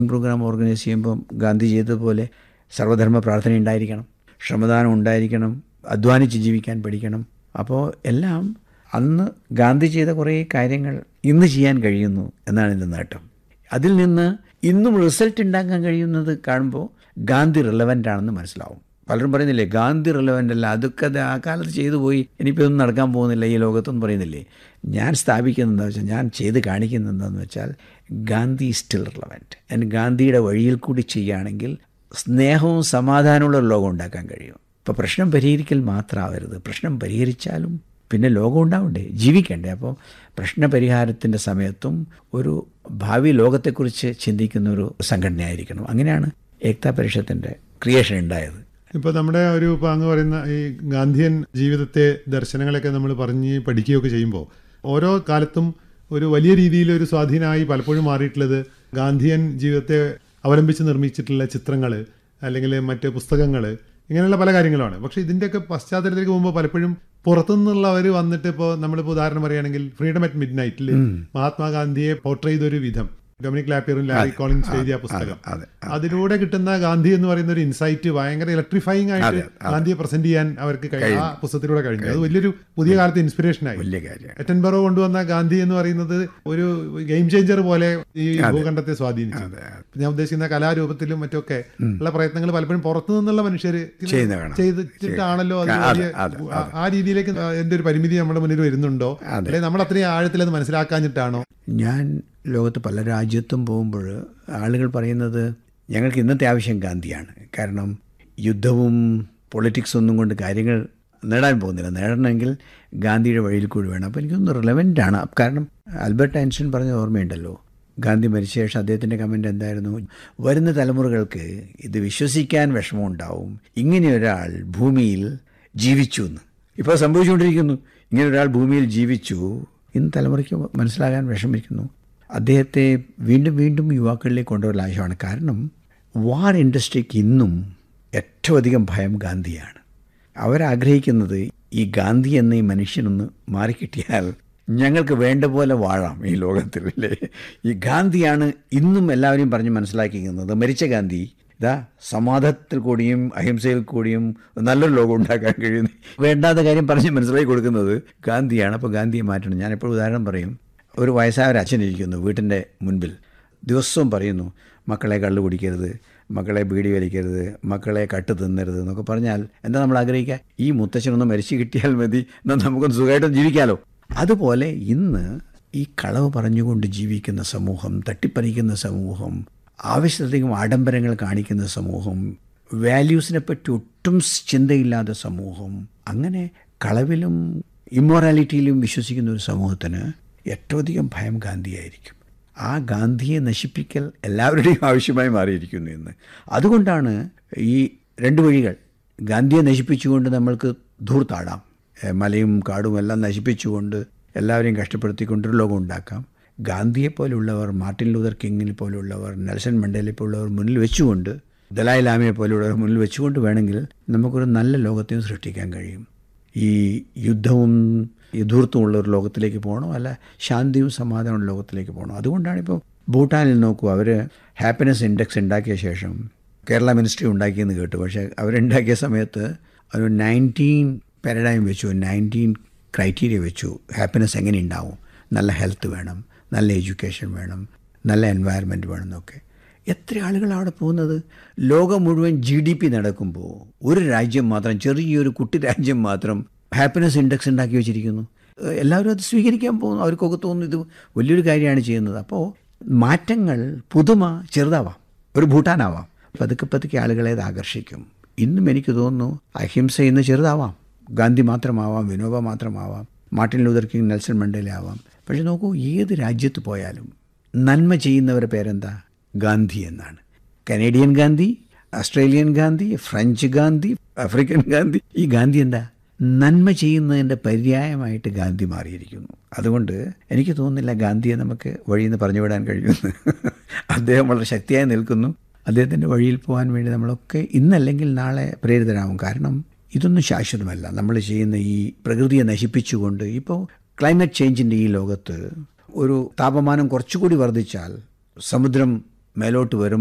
Programme organise ചെയ്യുമ്പം ഗാന്ധി ചെയ്തതുപോലെ സർവധർമ്മ പ്രാർത്ഥന ഉണ്ടായിരിക്കണം ശ്രമദാനം ഉണ്ടായിരിക്കണം അധ്വാനിച്ച് ജീവിക്കാൻ പഠിക്കണം അപ്പോൾ എല്ലാം അന്ന് ഗാന്ധി ചെയ്ത കുറേ കാര്യങ്ങൾ ഇന്ന് ചെയ്യാൻ കഴിയുന്നു എന്നാണ് എൻ്റെ നേട്ടം അതിൽ നിന്ന് ഇന്നും റിസൾട്ട് ഉണ്ടാക്കാൻ കഴിയുന്നത് കാണുമ്പോൾ ഗാന്ധി റിലവൻ്റ് ആണെന്ന് മനസ്സിലാവും പലരും പറയുന്നില്ലേ ഗാന്ധി റിലവൻ്റ് അല്ല അതൊക്കെ അത് ആ കാലത്ത് ചെയ്തു പോയി ഇനിയിപ്പോൾ ഒന്നും നടക്കാൻ പോകുന്നില്ല ഈ ലോകത്തൊന്നും പറയുന്നില്ലേ ഞാൻ സ്ഥാപിക്കുന്നത് എന്താ വെച്ചാൽ ഞാൻ ചെയ്ത് കാണിക്കുന്നത് എന്താണെന്ന് വെച്ചാൽ ഗാന്ധി സ്റ്റിൽ റിലവൻറ്റ് ആൻഡ് ഗാന്ധിയുടെ വഴിയിൽ കൂടി ചെയ്യുകയാണെങ്കിൽ സ്നേഹവും സമാധാനമുള്ള ഒരു ലോകം ഉണ്ടാക്കാൻ കഴിയും ഇപ്പോൾ പ്രശ്നം പരിഹരിക്കൽ മാത്രമാവരുത് പ്രശ്നം പരിഹരിച്ചാലും പിന്നെ ലോകം ഉണ്ടാവണ്ടേ ജീവിക്കണ്ടേ അപ്പോൾ പ്രശ്ന പരിഹാരത്തിൻ്റെ സമയത്തും ഒരു ഭാവി ലോകത്തെക്കുറിച്ച് ചിന്തിക്കുന്ന ഒരു സംഘടനയായിരിക്കണം അങ്ങനെയാണ് ഏക്താ പരിഷത്തിൻ്റെ ക്രിയേഷൻ ഉണ്ടായത് ഇപ്പൊ നമ്മുടെ ഒരു ഇപ്പൊ അങ്ങ് പറയുന്ന ഈ ഗാന്ധിയൻ ജീവിതത്തെ ദർശനങ്ങളൊക്കെ നമ്മൾ പറഞ്ഞ് പഠിക്കുകയൊക്കെ ചെയ്യുമ്പോൾ ഓരോ കാലത്തും ഒരു വലിയ രീതിയിൽ ഒരു സ്വാധീനമായി പലപ്പോഴും മാറിയിട്ടുള്ളത് ഗാന്ധിയൻ ജീവിതത്തെ അവലംബിച്ച് നിർമ്മിച്ചിട്ടുള്ള ചിത്രങ്ങൾ അല്ലെങ്കിൽ മറ്റ് പുസ്തകങ്ങൾ ഇങ്ങനെയുള്ള പല കാര്യങ്ങളുമാണ് പക്ഷെ ഇതിൻ്റെയൊക്കെ പശ്ചാത്തലത്തിലേക്ക് പോകുമ്പോൾ പലപ്പോഴും പുറത്തുനിന്നുള്ളവർ വന്നിട്ട് ഇപ്പോൾ നമ്മളിപ്പോൾ ഉദാഹരണം പറയുകയാണെങ്കിൽ ഫ്രീഡം അറ്റ് മിഡ് നൈറ്റിൽ മഹാത്മാഗാന്ധിയെ പോർട്രേ ചെയ്തൊരു വിധം ഡൊമിനിക് ലാപ്പിയറും ലാരി കോളിൻസ് എഴുതിയ പുസ്തകം അതെ അതിലൂടെ കിട്ടുന്ന ഗാന്ധി എന്ന് പറയുന്ന ഒരു ഇൻസൈറ്റ് ഭയങ്കര ഇലക്ട്രിഫൈങ് ആയിട്ട് ഗാന്ധിയെ പ്രസന്റ് ചെയ്യാൻ അവർക്ക് കഴി- ആ പുസ്തകത്തിലൂടെ കഴിഞ്ഞു അത് വലിയൊരു പുതിയ കാലത്ത് ഇൻസ്പിറേഷൻ ആയി വലിയ കാര്യമാണ് എറ്റൻബറോ കൊണ്ടുവന്ന ഗാന്ധി എന്ന് പറയുന്നത് ഒരു ഗെയിം ചേഞ്ചർ പോലെ ഈ ഭൂഖണ്ഡത്തെ സ്വാധീനിച്ചു ഞാൻ ഉദ്ദേശിക്കുന്ന കലാരൂപത്തിലും മറ്റൊക്കെ ഉള്ള പ്രയത്നങ്ങൾ പലപ്പോഴും പുറത്തു നിന്നുള്ള മനുഷ്യർ ചെയ്യുന്ന കാണാം. ചെയ്തിട്ടാണല്ലോ അത് അതെ, വലിയ- അതെ, ആ- ആ രീതിയിലേക്ക് എന്റെ ഒരു പരിമിതി നമ്മുടെ മുന്നിൽ വരുന്നുണ്ടോ അല്ലെങ്കിൽ നമ്മൾ അത്രയും ആഴത്തിൽ അത് മനസ്സിലാക്കാഞ്ഞിട്ടാണോ ഞാൻ ലോകത്ത് പല രാജ്യത്തും പോകുമ്പോൾ ആളുകൾ പറയുന്നത് ഞങ്ങൾക്ക് ഇന്നത്തെ ആവശ്യം ഗാന്ധിയാണ് കാരണം യുദ്ധവും പൊളിറ്റിക്സ് ഒന്നും കൊണ്ട് കാര്യങ്ങൾ നേടാൻ പോകുന്നില്ല നേടണമെങ്കിൽ ഗാന്ധിയുടെ വഴിയിൽ കൂടി വേണം അപ്പോൾ എനിക്കൊന്ന് റിലവൻ്റ് ആണ് കാരണം ആൽബർട്ട് ഐൻസ്റ്റീൻ പറഞ്ഞ ഓർമ്മയുണ്ടല്ലോ ഗാന്ധി മരിച്ച ശേഷം അദ്ദേഹത്തിൻ്റെ കമൻ്റ് എന്തായിരുന്നു വരുന്ന തലമുറകൾക്ക് ഇത് വിശ്വസിക്കാൻ വിഷമമുണ്ടാവും ഇങ്ങനെ ഒരാൾ ഭൂമിയിൽ ജീവിച്ചു എന്ന് ഇപ്പോൾ സംഭവിച്ചുകൊണ്ടിരിക്കുന്നു ഇങ്ങനെ ഒരാൾ ഭൂമിയിൽ ജീവിച്ചു ഇന്ന് തലമുറയ്ക്ക് മനസ്സിലാകാൻ വിഷമിക്കുന്നു അദ്ദേഹത്തെ വീണ്ടും വീണ്ടും യുവാക്കളിലേക്ക് കൊണ്ടുവരാൻ ആവശ്യമാണ് കാരണം വാർ ഇൻഡസ്ട്രിക്ക് ഇന്നും ഏറ്റവും അധികം ഭയം ഗാന്ധിയാണ് അവരാഗ്രഹിക്കുന്നത് ഈ ഗാന്ധി എന്ന ഈ മനുഷ്യനൊന്ന് മാറിക്കിട്ടിയാൽ ഞങ്ങൾക്ക് വേണ്ട പോലെ വാഴാം ഈ ലോകത്തിൽ അല്ലേ ഈ ഗാന്ധിയാണ് ഇന്നും എല്ലാവരെയും പറഞ്ഞ് മനസ്സിലാക്കിക്കുന്നത് മരിച്ച ഗാന്ധി ഇതാ സമാധാനത്തിൽ കൂടിയും അഹിംസയിൽ കൂടിയും നല്ലൊരു ലോകം ഉണ്ടാക്കാൻ കഴിയുന്നു വേണ്ടാത്ത കാര്യം പറഞ്ഞ് മനസ്സിലാക്കി കൊടുക്കുന്നത് ഗാന്ധിയാണ് അപ്പോൾ ഗാന്ധിയെ മാറ്റണം ഞാനെപ്പോഴും ഉദാഹരണം പറയും ഒരു വയസ്സായ ഒരു അച്ഛൻ ഇരിക്കുന്നു വീട്ടിൻ്റെ മുൻപിൽ ദിവസവും പറയുന്നു മക്കളെ കള്ളു കുടിക്കരുത് മക്കളെ ബീഡി വലിക്കരുത് മക്കളെ കട്ട് തിന്നരുത് എന്നൊക്കെ പറഞ്ഞാൽ എന്താ നമ്മൾ ആഗ്രഹിക്കുക ഈ മുത്തച്ഛനൊന്ന് മരിച്ചു കിട്ടിയാൽ മതി എന്നാൽ നമുക്കൊന്ന് സുഖമായിട്ട് ജീവിക്കാമല്ലോ അതുപോലെ ഇന്ന് ഈ കളവ് പറഞ്ഞുകൊണ്ട് ജീവിക്കുന്ന സമൂഹം തട്ടിപ്പറിക്കുന്ന സമൂഹം ആവശ്യത്തിലധികം ആഡംബരങ്ങൾ കാണിക്കുന്ന സമൂഹം വാല്യൂസിനെ പറ്റി ഒട്ടും ചിന്തയില്ലാത്ത സമൂഹം അങ്ങനെ കളവിലും ഇമ്മോറാലിറ്റിയിലും വിശ്വസിക്കുന്ന ഒരു സമൂഹത്തിന് ഏറ്റവും അധികം ഭയം ഗാന്ധിയായിരിക്കും ആ ഗാന്ധിയെ നശിപ്പിക്കൽ എല്ലാവരുടെയും ആവശ്യമായി മാറിയിരിക്കുന്നു ഇന്ന് അതുകൊണ്ടാണ് ഈ രണ്ട് വഴികൾ ഗാന്ധിയെ നശിപ്പിച്ചുകൊണ്ട് നമ്മൾക്ക് ധൂർത്താടാം ഏഹ് മലയും കാടും എല്ലാം നശിപ്പിച്ചുകൊണ്ട് എല്ലാവരെയും കഷ്ടപ്പെടുത്തിക്കൊണ്ടൊരു ലോകം ഉണ്ടാക്കാം ഗാന്ധിയെ പോലുള്ളവർ മാർട്ടിൻ ലൂതർ കിങ്ങിനെ പോലുള്ളവർ നെൽസൺ മണ്ടേലെ പോലുള്ളവർ മുന്നിൽ വെച്ചുകൊണ്ട് ദലായ് ലാമയെ പോലുള്ളവർ മുന്നിൽ വെച്ചുകൊണ്ട് വേണമെങ്കിൽ നമുക്കൊരു നല്ല ലോകത്തെയും സൃഷ്ടിക്കാൻ കഴിയും ഈ യുദ്ധവും യഥൂർത്തുമുള്ള ഒരു ലോകത്തിലേക്ക് പോകണോ അല്ല ശാന്തിയും സമാധാനമുള്ള ലോകത്തിലേക്ക് പോകണോ അതുകൊണ്ടാണ് ഇപ്പോൾ ഭൂട്ടാനിൽ നോക്കൂ അവർ ഹാപ്പിനെസ് ഇൻഡെക്സ് ഉണ്ടാക്കിയ ശേഷം കേരള മിനിസ്ട്രി ഉണ്ടാക്കിയെന്ന് കേട്ടു പക്ഷേ അവരുണ്ടാക്കിയ സമയത്ത് ഒരു നയൻറ്റീൻ പാരഡൈം വെച്ചു നയൻറ്റീൻ ക്രൈറ്റീരിയ വെച്ചു ഹാപ്പിനെസ് എങ്ങനെ ഉണ്ടാവും നല്ല ഹെൽത്ത് വേണം നല്ല എഡ്യൂക്കേഷൻ വേണം നല്ല എൻവയറമെൻറ്റ് വേണം എന്നൊക്കെ എത്ര ആളുകളാണ് അവിടെ പോകുന്നത് ലോകം മുഴുവൻ ജി ഡി പി നടക്കുമ്പോൾ ഒരു രാജ്യം മാത്രം ചെറിയൊരു കുട്ടി രാജ്യം മാത്രം ഹാപ്പിനെസ് ഇൻഡെക്സ് ഉണ്ടാക്കി വെച്ചിരിക്കുന്നു ഏഹ് എല്ലാവരും അത് സ്വീകരിക്കാൻ പോകുന്നു അവർക്കൊക്കെ തോന്നുന്നു ഇത് വലിയൊരു കാര്യമാണ് ചെയ്യുന്നത് അപ്പോൾ മാറ്റങ്ങൾ പുതുമ ചെറുതാവാം ഒരു ഭൂട്ടാനാവാം പതുക്കെ പതുക്കെ ആളുകളെ അത് ആകർഷിക്കും ഇന്നും എനിക്ക് തോന്നുന്നു അഹിംസ ഇന്ന് ചെറുതാവാം ഗാന്ധി മാത്രമാവാം വിനോബ മാത്രമാവാം Martin Luther King Nelson Mandela ആവാം പക്ഷെ നോക്കൂ ഏത് രാജ്യത്ത് പോയാലും നന്മ ചെയ്യുന്നവരുടെ പേരെന്താ ഗാന്ധി എന്നാണ് Canadian Gandhi Australian Gandhi French Gandhi African Gandhi ഈ ഗാന്ധി എന്താ നന്മ ചെയ്യുന്നതിൻ്റെ പര്യായമായിട്ട് ഗാന്ധി മാറിയിരിക്കുന്നു അതുകൊണ്ട് എനിക്ക് തോന്നുന്നില്ല ഗാന്ധിയെ നമുക്ക് വഴിയിൽ നിന്ന് പറഞ്ഞുവിടാൻ കഴിയുമെന്ന് അദ്ദേഹം വളരെ ശക്തിയായി നിൽക്കുന്നു അദ്ദേഹത്തിൻ്റെ വഴിയിൽ പോകാൻ വേണ്ടി നമ്മളൊക്കെ ഇന്നല്ലെങ്കിൽ നാളെ പ്രേരിതരാകും കാരണം ഇതൊന്നും ശാശ്വതമല്ല നമ്മൾ ചെയ്യുന്ന ഈ പ്രകൃതിയെ നശിപ്പിച്ചുകൊണ്ട് ഇപ്പോൾ ക്ലൈമറ്റ് ചേഞ്ചിൻ്റെ ഈ ലോകത്ത് ഒരു താപമാനം കുറച്ചുകൂടി വർദ്ധിച്ചാൽ സമുദ്രം മേലോട്ട് വരും